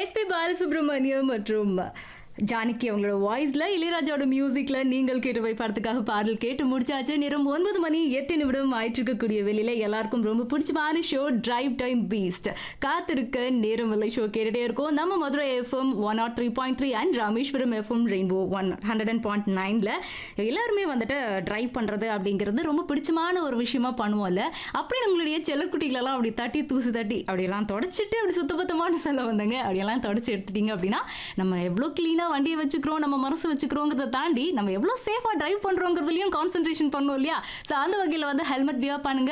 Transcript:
SP Balasubramaniam மற்றும் ஜானகி அவங்களோட வாய்ஸ்ல இளையராஜாவோட மியூசிக்ல நீங்கள் கேட்டு போய் படத்துக்காக பாடல் கேட்டு முடிச்சாச்சு நேரம் ஒன்பது மணி எட்டு நிமிடம் ஆயிட்டு இருக்கக்கூடிய வெளியில எல்லாருக்கும் ரொம்ப பிடிச்சமான ஷோ டிரைவ் டைம் பீஸ்ட் காத்திருக்க நேரம் இல்லை ஷோ கேட்டுட்டே இருக்கோம் நம்ம Madurai FM one naught three point three and Rameswaram FM rainbow one hundred and point நைன்ல எல்லாருமே வந்துட்டு டிரைவ் பண்றது அப்படிங்கிறது ரொம்ப பிடிச்சமான ஒரு விஷயமா பண்ணுவோம்ல அப்படி நம்மளுடைய செல்லக்குட்டிகளெல்லாம் அப்படி தட்டி தூசு தட்டி அப்படியெல்லாம் தொடச்சிட்டு அப்படி சுத்தபத்தமான செல்ல வந்தாங்க அப்படியெல்லாம் தொடச்சி எடுத்துட்டீங்க அப்படின்னா நம்ம எவ்வளோ க்ளீனாக வண்டியை வச்சுக்கிறோம் நம்ம மனசு வச்சுக்கிறோங்கிறத தாண்டி நம்ம எவ்வளோ சேஃபாக டிரைவ் பண்ணுறோங்கிறதுலையும் கான்சென்ட்ரேஷன் பண்ணுவோம் இல்லையா ஸோ அந்த வகையில் வந்து ஹெல்மெட் வியர் பண்ணுங்க